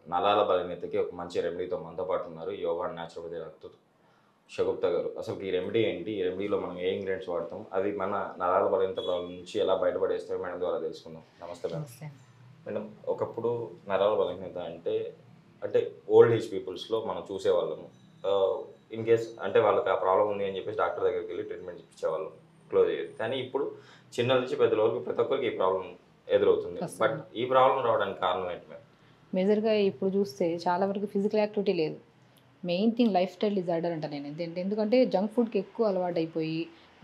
నలాల బలహీనతకి ఒక మంచి రెమెడీతో మనతో పాటు ఉన్నారు యోగా న్యాచురోపతి డాక్టర్ షగుప్తా గారు అసలు ఈ రెమెడీ ఏంటి ఈ రెమెడీలో మనం ఏ ఇంగ్రీడియంట్స్ వాడతాం అది మన నరాల బలహీనత ప్రాబ్లం నుంచి ఎలా బయటపడేస్తాయో మేడం ద్వారా తెలుసుకుందాం నమస్తే మేడం నమస్తే మేడం ఒకప్పుడు నరాల బలహీనత అంటే అంటే ఓల్డ్ ఏజ్ పీపుల్స్లో మనం చూసేవాళ్ళము ఇన్ కేస్ అంటే వాళ్ళకి ఆ ప్రాబ్లం ఉంది అని చెప్పేసి డాక్టర్ దగ్గరికి వెళ్ళి ట్రీట్మెంట్ ఇప్పించేవాళ్ళం క్లోజ్ అయ్యేది కానీ ఇప్పుడు చిన్న నుంచి పెద్దల వరకు ప్రతి ఒక్కరికి ఈ ప్రాబ్లం ఎదురవుతుంది వస్తుంది. బట్ ఈ ప్రాబ్లం రావడానికి కారణం ఏంటి మేడం మేజర్గా ఇప్పుడు చూస్తే చాలా వరకు ఫిజికల్ యాక్టివిటీ లేదు main thing lifestyle disorder అంట నేను ఎందుకంటే ఎందుకంటే జంక్ ఫుడ్కి ఎక్కువ అలవాటు అయిపోయి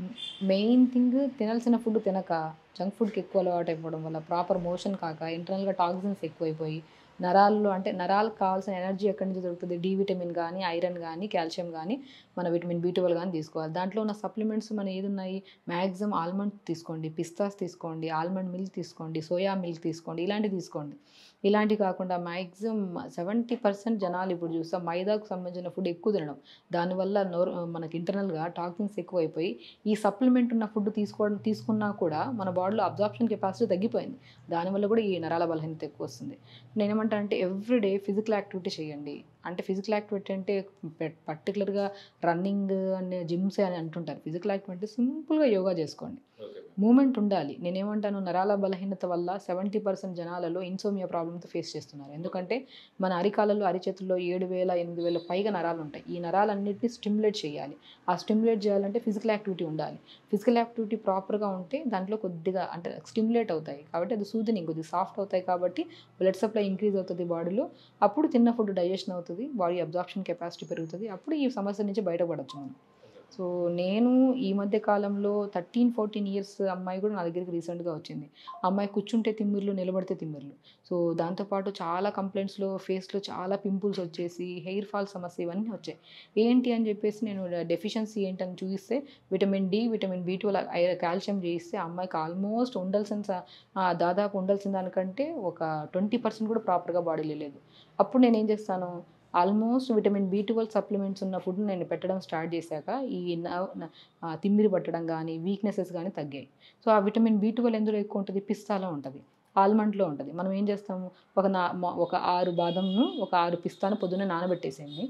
మెయిన్ థింగ్ తినాల్సిన ఫుడ్ తినక జంక్ ఫుడ్కి ఎక్కువ అలవాటు అయిపోవడం వల్ల ప్రాపర్ మోషన్ కాక ఇంటర్నల్గా టాక్సిన్స్ ఎక్కువైపోయి నరాల్లో అంటే నరాలకు కావాల్సిన ఎనర్జీ ఎక్కడి నుంచి దొరుకుతుంది డి విటమిన్ కానీ ఐరన్ కానీ కాల్షియం కానీ మన విటమిన్ బి ట్వెల్వ్ కానీ తీసుకోవాలి దాంట్లో ఉన్న సప్లిమెంట్స్ మన ఏది ఉన్నాయి మ్యాక్సిమం ఆల్మండ్ తీసుకోండి పిస్తాస్ తీసుకోండి ఆల్మండ్ మిల్క్ తీసుకోండి సోయా మిల్క్ తీసుకోండి ఇలాంటివి తీసుకోండి ఇలాంటివి కాకుండా మ్యాక్సిమం సెవెంటీ పర్సెంట్ జనాలు ఇప్పుడు చూస్తాం మైదాకు సంబంధించిన ఫుడ్ ఎక్కువ తినడం దానివల్ల నోరు మనకి ఇంటర్నల్గా టాక్సిన్స్ ఎక్కువైపోయి ఈ సప్లిమెంట్ ఉన్న ఫుడ్ తీసుకోవడం తీసుకున్నా కూడా మన బాడీలో అబ్జార్ప్షన్ కెపాసిటీ తగ్గిపోయింది దానివల్ల కూడా ఈ నరాల బలహీనత ఎక్కువ వస్తుంది నేనేమంటా అంటే ఎవ్రీడే ఫిజికల్ యాక్టివిటీ చేయండి అంటే ఫిజికల్ యాక్టివిటీ అంటే పర్టికులర్గా రన్నింగ్ అనే జిమ్స్ అని అంటుంటారు ఫిజికల్ యాక్టివిటీ అంటే సింపుల్గా యోగా చేసుకోండి మూమెంట్ ఉండాలి నేనేమంటాను నరాల బలహీనత వల్ల సెవెంటీ పర్సెంట్ జనాలలో ఇన్సోమియా ప్రాబ్లమ్తో ఫేస్ చేస్తున్నారు ఎందుకంటే మన అరికాలలో అరిచేతుల్లో ఏడు వేల ఎనిమిది వేల పైగా నరాలు ఉంటాయి ఈ నరాలన్నింటినీ స్టిమ్యులేట్ చేయాలి ఆ స్టిమ్యులేట్ చేయాలంటే ఫిజికల్ యాక్టివిటీ ఉండాలి ఫిజికల్ యాక్టివిటీ ప్రాపర్గా ఉంటే దాంట్లో కొద్దిగా అంటే స్టిమ్యులేట్ అవుతాయి కాబట్టి అది సూదినింగ్ కొద్దిగా సాఫ్ట్ అవుతాయి కాబట్టి బ్లడ్ సప్లై ఇంక్రీజ్ అవుతుంది బాడీలో అప్పుడు తిన్న ఫుడ్ డైజెషన్ అవుతుంది బాడీ అబ్జార్ప్షన్ కెపాసిటీ పెరుగుతుంది అప్పుడు ఈ సమస్య నుంచి బయటపడవచ్చు మనం సో నేను ఈ మధ్య కాలంలో థర్టీన్ ఫోర్టీన్ ఇయర్స్ అమ్మాయి కూడా నా దగ్గరికి రీసెంట్గా వచ్చింది అమ్మాయి కూర్చుంటే తిమ్మిర్లు నిలబడితే తిమ్మిర్లు సో దాంతోపాటు చాలా కంప్లైంట్స్లో ఫేస్లో చాలా పింపుల్స్ వచ్చేసి హెయిర్ ఫాల్ సమస్య ఇవన్నీ వచ్చాయి ఏంటి అని చెప్పేసి నేను డెఫిషియన్సీ ఏంటని చూపిస్తే vitamin D vitamin B twelve calcium చేయిస్తే ఆ అమ్మాయికి ఆల్మోస్ట్ ఉండాల్సిన స- ఆ, దాదాపు ఉండాల్సిన దానికంటే ఒక ట్వంటీ పర్సెంట్ కూడా ప్రాపర్గా బాడీలో లేదు అప్పుడు నేను ఏం చేస్తాను almost vitamin B twelve supplements ఉన్న ఫుడ్ నేను పెట్టడం స్టార్ట్ చేశాక ఈ న- న- ఆ, తిమ్మిరి పట్టడం కానీ వీక్నెసెస్ కానీ తగ్గాయి సో ఆ విటమిన్ బి ట్వెల్వ్ ఎందులో ఎక్కువ ఉంటుంది పిస్తాలో ఉంటుంది ఆల్మండ్లో ఉంటుంది మనం ఏం చేస్తాము ఒక నా మ- ఒక ఆరు బాదంను ఒక ఆరు పిస్తాను పొద్దున్నే నానబెట్టేసేయండి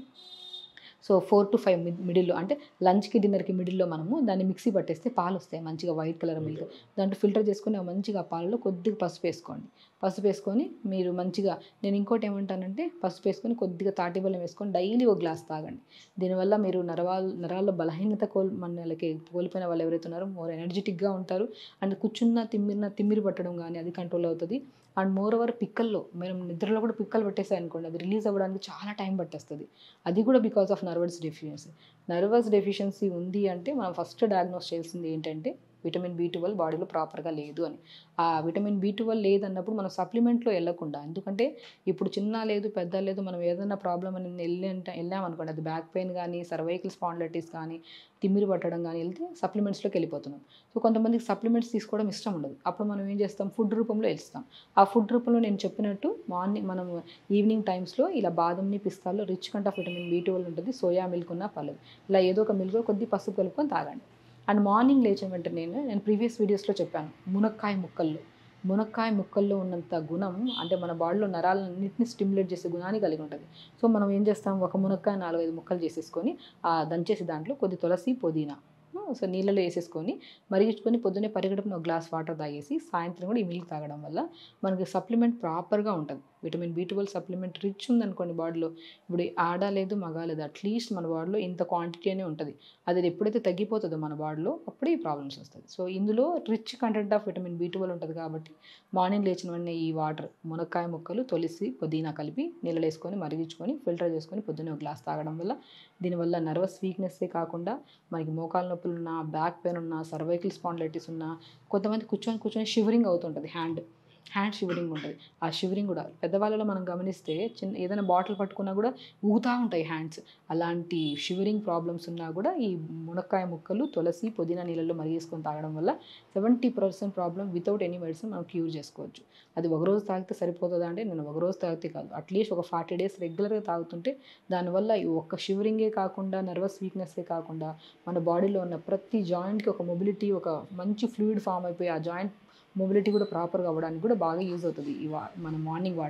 సో ఫోర్ టు ఫైవ్ మిడిల్లో అంటే లంచ్కి డిన్నర్కి మిడిల్లో మనము దాన్ని మిక్సీ పట్టేస్తే పాలు వస్తాయి మంచిగా వైట్ కలర్ మిల్క్ దాంట్లో ఫిల్టర్ చేసుకొని ఆ మంచిగా ఆ పాలలో కొద్దిగా పసుపు వేసుకోండి పసుపు వేసుకొని మీరు మంచిగా నేను ఇంకోటి ఏమంటానంటే పసుపు వేసుకొని కొద్దిగా తాటి బెల్లం వేసుకొని డైలీ ఒక గ్లాస్ తాగండి దీనివల్ల మీరు నరవాల్ నరాల్లో బలహీనత కోల్ మనకి కోల్పోయిన వాళ్ళు ఎవరైతే ఉన్నారో మోర్ ఎనర్జెటిక్గా ఉంటారు అండ్ కూర్చున్న తిమ్మిరిన తిమ్మిరి పట్టడం కానీ అది కంట్రోల్ అవుతుంది అండ్ మోర్ ఓవర్ పిక్కల్లో మనం నిద్రలో కూడా పిక్కలు పెట్టేసాయి అనుకోండి అది రిలీజ్ అవ్వడానికి చాలా టైం పట్టేస్తుంది అది కూడా because of nervous deficiency nervous deficiency ఉంది అంటే మనం ఫస్ట్ డయాగ్నోస్ చేయాల్సింది ఏంటంటే విటమిన్ బి ట్వెల్వ్ బాడీలో ప్రాపర్గా లేదు అని ఆ విటమిన్ బి ట్వెల్వ్ లేదన్నప్పుడు మనం సప్లిమెంట్లో వెళ్ళకుండా ఎందుకంటే ఇప్పుడు చిన్న లేదు పెద్ద లేదు మనం ఏదైనా ప్రాబ్లం అని వెళ్ళి అంటే వెళ్ళామనుకోండి అది బ్యాక్ పెయిన్ కానీ సర్వైకల్ స్పాండిలైటిస్ కానీ తిమ్మిరి పట్టడం కానీ వెళ్తే సప్లిమెంట్స్లోకి వెళ్ళిపోతున్నాం సో కొంతమందికి సప్లిమెంట్స్ తీసుకోవడం ఇష్టం ఉండదు అప్పుడు మనం ఏం చేస్తాం ఫుడ్ రూపంలో వెళ్తాం ఆ ఫుడ్ రూపంలో నేను చెప్పినట్టు మార్నింగ్ మనం ఈవినింగ్ టైమ్స్లో ఇలా బాదంని పిస్తాల్లో rich content of vitamin B twelve ఉంటుంది సోయా మిల్క్ ఉన్న పర్లేదు ఇలా ఏదో ఒక మిల్క్ కొద్ది పసుపు కలుపుకొని తాగండి అండ్ మార్నింగ్ లేచిన వెంటనే నేను నేను ప్రీవియస్ వీడియోస్లో చెప్పాను మునక్కాయ ముక్కల్లో మునక్కాయ ముక్కల్లో ఉన్నంత గుణం అంటే మన బాడీలో నరాలన్నింటినీ స్టిమ్యులేట్ చేసే గుణాన్ని కలిగి ఉంటుంది సో మనం ఏం చేస్తాం ఒక మునక్కాయ నాలుగైదు ముక్కలు చేసేసుకొని ఆ దంచేసి దాంట్లో కొద్ది తులసి పుదీనా సో నీళ్ళలో వేసేసుకొని మరిగించుకొని పొద్దున్నే పరిగెడుపున ఒక గ్లాస్ వాటర్ తాగేసి సాయంత్రం కూడా ఈ మిల్క్ తాగడం వల్ల మనకి సప్లిమెంట్ ప్రాపర్గా ఉంటుంది vitamin B twelve supplement rich ఉందనుకోండి బాడీలో ఇప్పుడు ఆడ లేదు మగ లేదు అట్లీస్ట్ మన బాడీలో ఇంత క్వాంటిటీ అనే ఉంటుంది అది ఎప్పుడైతే తగ్గిపోతుందో మన బాడీలో అప్పుడే ఈ ప్రాబ్లమ్స్ వస్తుంది సో ఇందులో rich content of vitamin B twelve ఉంటుంది కాబట్టి మార్నింగ్ లేచిన వెంటనే ఈ వాటర్ మునక్కాయ ముక్కలు తొలిసి పుదీనా కలిపి నీళ్ళు వేసుకొని మరిగించుకొని ఫిల్టర్ చేసుకొని పొద్దున్నే ఒక గ్లాస్ తాగడం వల్ల దీనివల్ల నర్వస్ వీక్నెస్సే కాకుండా మనకి మోకాల నొప్పులు ఉన్నా బ్యాక్ పెయిన్ ఉన్నా సర్వైకల్ స్పాండిలైటిస్ ఉన్నా కొంతమంది కూర్చొని కూర్చొని షివరింగ్ అవుతుంటుంది హ్యాండ్ హ్యాండ్ షివరింగ్ ఉంటుంది ఆ షివరింగ్ కూడా పెద్దవాళ్ళలో మనం గమనిస్తే చిన్న ఏదైనా బాటిల్ పట్టుకున్నా కూడా ఊగుతూ ఉంటాయి హ్యాండ్స్ అలాంటి షివరింగ్ ప్రాబ్లమ్స్ ఉన్నా కూడా ఈ మునక్కాయ ముక్కలు తులసి పుదీనా నీళ్ళల్లో మరిగేసుకొని తాగడం వల్ల seventy percent problem without any medicine మనం క్యూర్ చేసుకోవచ్చు అది ఒక రోజు తాగితే సరిపోతుందా అంటే నేను ఒక రోజు తాగితే కాదు అట్లీస్ట్ ఒక ఫార్టీ డేస్ రెగ్యులర్గా తాగుతుంటే దానివల్ల ఈ ఒక్క షివరింగే కాకుండా నర్వస్ వీక్నెస్సే కాకుండా మన బాడీలో ఉన్న ప్రతి జాయింట్కి ఒక మొబిలిటీ ఒక మంచి ఫ్లూయిడ్ ఫామ్ అయిపోయి ఆ జాయింట్ మొబిలిటీ కూడా ప్రాపర్గా అవ్వడానికి కూడా బాగా యూజ్ అవుతుంది ఈ వా మన మార్నింగ్ వాటర్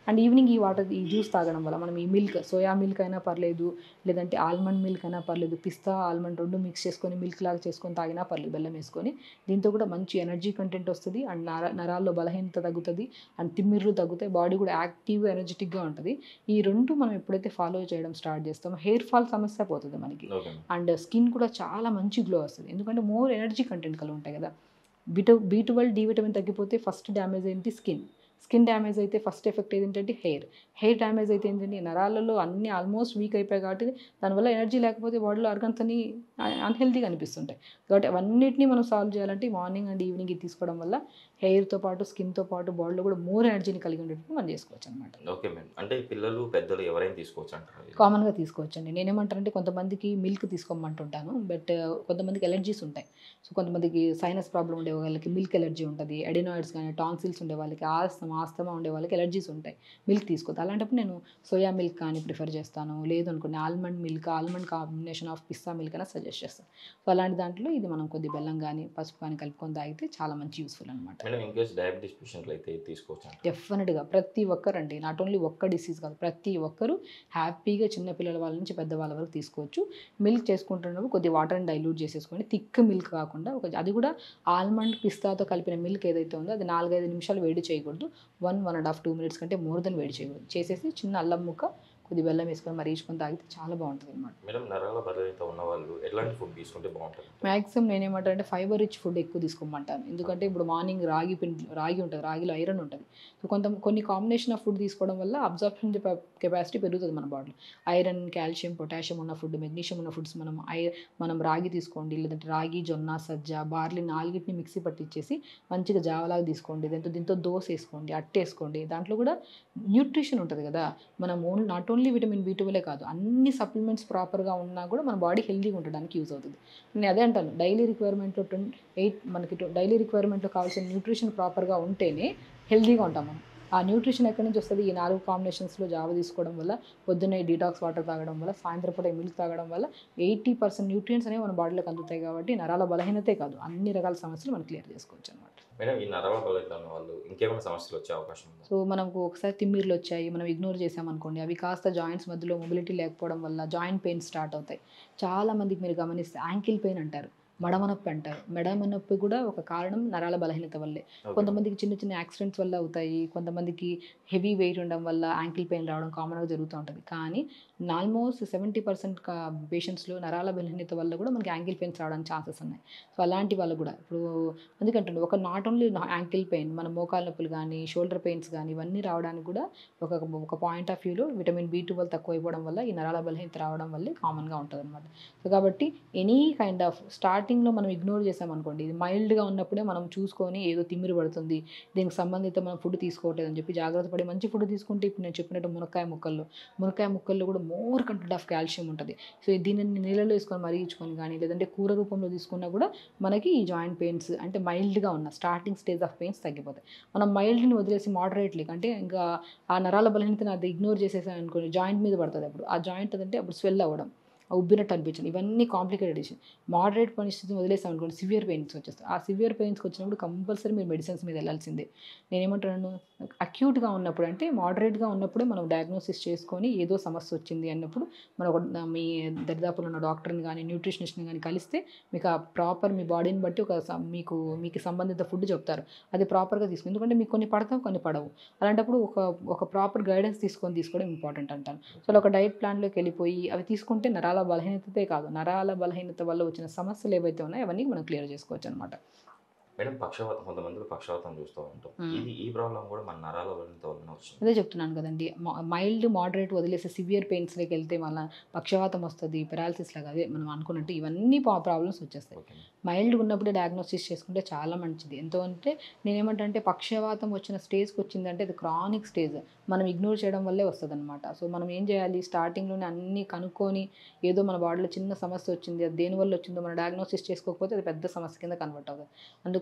అండ్ ఈవినింగ్ ఈ వాటర్ ఈ జ్యూస్ తాగడం వల్ల మనం ఈ మిల్క్ సోయా మిల్క్ అయినా పర్లేదు లేదంటే ఆల్మండ్ మిల్క్ అయినా పర్లేదు పిస్తా ఆల్మండ్ రెండు మిక్స్ చేసుకొని మిల్క్ లాగా చేసుకొని తాగినా పర్లేదు బెల్లం వేసుకొని దీంతో కూడా మంచి ఎనర్జీ కంటెంట్ వస్తుంది అండ్ నర నరాల్లో బలహీనత తగ్గుతుంది అండ్ తిమ్మిర్లు తగ్గుతాయి బాడీ కూడా యాక్టివ్ ఎనర్జెటిక్గా ఉంటుంది ఈ రెండు మనం ఎప్పుడైతే ఫాలో చేయడం స్టార్ట్ చేస్తామో హెయిర్ ఫాల్ సమస్య పోతుంది మనకి ఓకే అండ్ స్కిన్ కూడా చాలా మంచి గ్లో వస్తుంది ఎందుకంటే మోర్ ఎనర్జీ కంటెంట్ కలిగి ఉంటాయి కదా బిట బీ ట్వెల్వ్ డి విటమిన్ తగ్గిపోతే ఫస్ట్ డ్యామేజ్ ఏంటి స్కిన్ స్కిన్ డ్యామేజ్ అయితే ఫస్ట్ ఎఫెక్ట్ ఏంటంటే హెయిర్ హెయిర్ డ్యామేజ్ అయితే ఏంటంటే నరాలలో అన్ని ఆల్మోస్ట్ వీక్ అయిపోయాయి కాబట్టి దానివల్ల ఎనర్జీ లేకపోతే బాడీలో ఆర్గన్స్ అన్ని అన్హెల్తీగా అనిపిస్తుంటాయి కాబట్టి అవన్నిటిని మనం సాల్వ్ చేయాలంటే మార్నింగ్ అండ్ ఈవినింగ్ ఇది తీసుకోవడం వల్ల హెయిర్తో పాటు స్కిన్తో పాటు బాడీలో కూడా మోర్ ఎనర్జీని కలిగి ఉండేటట్టు మనం చేసుకోవచ్చు అనమాట ఓకే మేడం అంటే ఈ పిల్లలు పెద్దలు ఎవరైనా తీసుకోవచ్చు అంటారు ఇది? కామన్గా తీసుకోవచ్చండి నేనేమంటానంటే కొంతమందికి మిల్క్ తీసుకోమంటుంటాను బట్ కొంతమందికి ఎలర్జీస్ ఉంటాయి సో కొంతమందికి సైనస్ ప్రాబ్లం ఉండే వాళ్ళకి మిల్క్ ఎలర్జీ ఉంటుంది ఎడినాయిడ్స్ కానీ టాన్సిల్స్ ఉండే వాళ్ళకి ఆస్తమా ఆస్తమా ఉండే వాళ్ళకి ఎలర్జీస్ ఉంటాయి మిల్క్ తీసుకోవద్దు అలాంటప్పుడు నేను సోయా మిల్క్ కానీ ప్రిఫర్ చేస్తాను లేదు అనుకోండి almond milk almond combination of పిస్తా మిల్క్ అయినా సజెస్ట్ చేస్తాను సో అలాంటి దాంట్లో ఇది మనం కొద్ది బెల్లం కానీ పసుపు కానీ కలుపుకొని తాగితే చాలా మంచి యూస్ఫుల్ అనమాట మేడం ఇన్ కేస్ డయాబెటీస్ పేషెంట్లు అయితే ఇది తీసుకోవచ్చు అంటారు డెఫినెట్గా ప్రతి ఒక్కరండి నాట్ ఓన్లీ ఒక్క డిసీజ్ కాదు ప్రతి ఒక్కరు హ్యాపీగా చిన్నపిల్లల వాళ్ళ నుంచి పెద్దవాళ్ళ వరకు తీసుకోవచ్చు మిల్క్ చేసుకుంటున్నప్పుడు కొద్ది వాటర్ని డైల్యూట్ చేసేసుకొని థిక్ మిల్క్ కాకుండా ఒక అది కూడా ఆల్మండ్ పిస్తాతో కలిపిన మిల్క్ ఏదైతే ఉందో అది నాలుగైదు నిమిషాలు వేడి చేయకూడదు one one and half two minutes కంటే మోర్ దెన్ వేడి చేయకూడదు చేసేసి చిన్న అల్లం ముక్క కొద్ది బెల్లం వేసుకొని మరీచుకొని తాగితే చాలా బాగుంటుంది అనమాట మేడం నరాల బలహీనత ఉన్న వాళ్ళు ఎలాంటి ఫుడ్ తీసుకుంటే బాగుంటుంది మ్యాక్సిమం నేనేమంటా అంటే ఫైబర్ రిచ్ ఫుడ్ ఎక్కువ తీసుకోమంటాను ఎందుకంటే ఇప్పుడు మార్నింగ్ రాగి పిండి రాగి ఉంటుంది రాగిలో ఐరన్ ఉంటుంది సో కొంత కొన్ని కాంబినేషన్ ఆఫ్ ఫుడ్ తీసుకోవడం వల్ల అబ్జర్ప్షన్ కెపాసిటీ పెరుగుతుంది మన బాడీలో ఐరన్ కాల్షియం పొటాషియం ఉన్న ఫుడ్ మెగ్నీషియం ఉన్న ఫుడ్స్ మనం ఐ మనం రాగి తీసుకోండి లేదంటే రాగి జొన్న సజ్జ బార్లీ నాలుగిటిని మిక్సీ పట్టించేసి మంచిగా జావలాగా తీసుకోండి దీంతో దీంతో దోశ వేసుకోండి అట్టేసుకోండి దాంట్లో కూడా న్యూట్రిషన్ ఉంటుంది కదా మనం only not only vitamin B twelve కాదు అన్ని సప్లిమెంట్స్ ప్రాపర్గా ఉన్నా కూడా మన బాడీ హెల్దీగా ఉండడానికి యూజ్ అవుతుంది నేను అదే అంటాను డైలీ రిక్వైర్మెంట్లో ట్వంటీ ఎయిట్ మనకి డైలీ రిక్వైర్మెంట్లో కావాల్సిన న్యూట్రిషన్ ప్రాపర్గా ఉంటేనే హెల్దీగా ఉంటాం మనం ఆ న్యూట్రిషన్ ఎక్కడి నుంచి వస్తుంది ఈ నాలుగు కాంబినేషన్స్లో జావ తీసుకోవడం వల్ల పొద్దున్నే డీటాక్స్ వాటర్ తాగడం వల్ల సాయంత్రం పూట మిల్క్ తాగడం వల్ల ఎయిటీ పర్సెంట్ న్యూట్రియంట్స్ అనేవి మన బాడీలోకి అందుతాయి కాబట్టి నరాల బలహీనతే కాదు అన్ని రకాల సమస్యలు మనం క్లియర్ చేసుకోవచ్చు అనమాట మేడం ఈ నరాల బలహీనత ఉన్న వాళ్ళు ఇంకేమైనా సమస్యలు వచ్చే అవకాశం ఉందా సో మనకు ఒకసారి తిమ్మిర్లు వచ్చాయి మనం ఇగ్నోర్ చేసామనుకోండి అవి కాస్త జాయింట్స్ మధ్యలో మొబిలిటీ లేకపోవడం వల్ల జాయింట్ పెయిన్ స్టార్ట్ అవుతాయి చాలా మందికి మీరు గమనిస్తే యాంకిల్ పెయిన్ అంటారు మడమ నొప్పి అంటారు మడమ నొప్పి కూడా ఒక కారణం నరాల బలహీనత వల్లే Okay. కొంతమందికి చిన్న చిన్న యాక్సిడెంట్స్ వల్ల అవుతాయి కొంతమందికి హెవీ వెయిట్ ఉండడం వల్ల యాంకిల్ పెయిన్ రావడం కామన్గా జరుగుతూ ఉంటుంది కానీ ఆల్మోస్ట్ సెవెంటీ పర్సెంట్ పేషెంట్స్లో నరాల బలహీనత వల్ల కూడా మనకి యాంకిల్ పెయిన్స్ రావడానికి ఛాన్సెస్ ఉన్నాయి సో అలాంటి వాళ్ళు కూడా ఇప్పుడు ఎందుకంటే ఒక నాట్ ఓన్లీ యాంకిల్ పెయిన్ మన మోకాల నొప్పులు కానీ షోల్డర్ పెయిన్స్ కానీ ఇవన్నీ రావడానికి కూడా ఒక ఒక పాయింట్ ఆఫ్ వ్యూలో విటమిన్ బి ట్వెల్వ్ తక్కువ అయిపోవడం వల్ల ఈ నరాల బలహీనత రావడం వల్లే కామన్గా ఉంటుంది అనమాట సో కాబట్టి ఎనీ కైండ్ ఆఫ్ స్టార్టింగ్లో మనం ఇగ్నోర్ చేసామనుకోండి ఇది మైల్డ్గా ఉన్నప్పుడే మనం చూసుకొని ఏదో తిమ్మిరి పడుతుంది దీనికి సంబంధిత మనం ఫుడ్ తీసుకోవట్లేదు అని చెప్పి జాగ్రత్త పడి మంచి ఫుడ్ తీసుకుంటే ఇప్పుడు నేను చెప్పినట్టు మునక్కాయ ముక్కల్లో మునక్కాయ ముక్కల్లో కూడా మోర్ కంటెంట్ ఆఫ్ కాల్షియం ఉంటుంది సో దీనిని నీళ్ళలో వేసుకొని మరిగించుకొని కానీ లేదంటే కూర రూపంలో తీసుకున్నా కూడా మనకి ఈ జాయింట్ పెయిన్స్ అంటే మైల్డ్గా ఉన్న స్టార్టింగ్ స్టేజ్ ఆఫ్ పెయిన్స్ తగ్గిపోతాయి మనం మైల్డ్ని వదిలేసి మోడరేట్లీ అంటే ఇంకా ఆ నరాల బలహీనతను అది ఇగ్నోర్ చేసేసాం అనుకోని జాయింట్ మీద పడుతుంది అప్పుడు ఆ జాయింట్ అంటే అప్పుడు స్వెల్ అవ్వడం ఆ ఉబ్బినట్టు అనిపించింది ఇవన్నీ కాంప్లికేటెడ్ ఇష్యూ మోడరేట్ పరిస్థితిని వదిలేసాం అనుకోండి సివియర్ పెయిన్స్ వచ్చేస్తాయి ఆ సివియర్ పెయిన్స్కి వచ్చినప్పుడు కంపల్సరీ మీరు మెడిసిన్స్ మీద వెళ్ళాల్సిందే నేను ఏమంటాను అక్యూట్గా ఉన్నప్పుడు అంటే మోడరేట్గా ఉన్నప్పుడే మనం డయాగ్నోసిస్ చేసుకొని ఏదో సమస్య వచ్చింది అన్నప్పుడు మనం ఒక మీ దరిదాపులో ఉన్న డాక్టర్ని కానీ న్యూట్రిషనిస్ట్ని కానీ కలిస్తే మీకు ఆ ప్రాపర్ మీ బాడీని బట్టి ఒక స- మీకు మీకు సంబంధిత ఫుడ్ చెప్తారు అది ప్రాపర్గా తీసుకుని ఎందుకంటే మీకు కొన్ని పడతావు కొన్ని పడవు అలాంటప్పుడు ఒక ఒక ప్రాపర్ గైడెన్స్ తీసుకొని తీసుకోవడం ఇంపార్టెంట్ అంటాను సో అలా ఒక డైట్ ప్లాన్లోకి వెళ్ళిపోయి అవి తీసుకుంటే నరాల బలహీనతతే కాదు నరాల బలహీనత వల్ల వచ్చిన సమస్యలు ఏవైతే ఉన్నాయో అవన్నీ మనం క్లియర్ చేసుకోవచ్చు అనమాట మేడం పక్షవాతం కొంతమందిలో పక్షవాతం చూస్తూ ఉంటాం మ్మ్. ఇది ఈ ప్రాబ్లం కూడా మన నరాల బలహీనత వలన వచ్చింది అదే చెప్తున్నాను కదండి మైల్డ్ మోడరేట్ వదిలేసి సివియర్ పెయిన్స్లోకి వెళ్తే మళ్ళీ పక్షవాతం వస్తుంది పెరాలసిస్ లాగా అదే మనం అనుకున్నట్టు ఇవన్నీ ప్రాబ్లమ్స్ వచ్చేస్తాయి ఓకే మైల్డ్గా ఉన్నప్పుడే డయాగ్నోసిస్ చేసుకుంటే చాలా మంచిది ఎంతో అంటే నేనేమంటే పక్షవాతం వచ్చిన స్టేజ్కి వచ్చిందంటే అది క్రానిక్ స్టేజ్ మనం ఇగ్నోర్ చేయడం వల్లే వస్తుంది అనమాట సో మనం ఏం చేయాలి స్టార్టింగ్లోనే అన్నీ కనుక్కొని ఏదో మన బాడీలో చిన్న సమస్య వచ్చింది అది దేనివల్ల వచ్చిందో మనం డయాగ్నోసిస్ చేసుకోకపోతే అది పెద్ద సమస్య కింద కన్వర్ట్ అవుతుంది అందుకని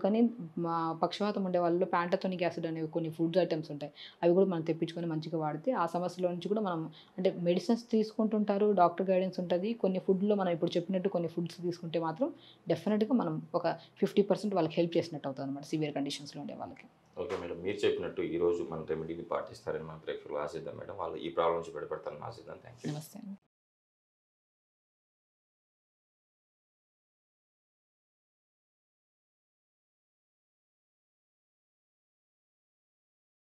అందుకని మా పక్షవాతం ఉండే వాళ్ళు ప్యాంటతోనిక్ యాసిడ్ అనేవి కొన్ని ఫుడ్ ఐటమ్స్ ఉంటాయి అవి కూడా మనం తెప్పించుకొని మంచిగా వాడితే ఆ సమస్యలో నుంచి కూడా మనం అంటే మెడిసిన్స్ తీసుకుంటుంటారు డాక్టర్ గైడెన్స్ ఉంటుంది కొన్ని ఫుడ్లో మనం ఇప్పుడు చెప్పినట్టు కొన్ని ఫుడ్స్ తీసుకుంటే మాత్రం డెఫినెట్గా మనం ఒక ఫిఫ్టీ పర్సెంట్ వాళ్ళకి హెల్ప్ చేసినట్టు అవుతుంది అనమాట సివియర్ కండిషన్స్లో ఉండే వాళ్ళకి ఓకే మేడం మీరు చెప్పినట్టు ఈ రోజు మన రెమెడీని పాటిస్తారని మన ప్రేక్షకులు ఆశిద్దాం మేడం వాళ్ళు ఈ ప్రాబ్లం నుంచి బయటపడతారని ఆశిద్దాం థ్యాంక్ యూ నమస్తే అండి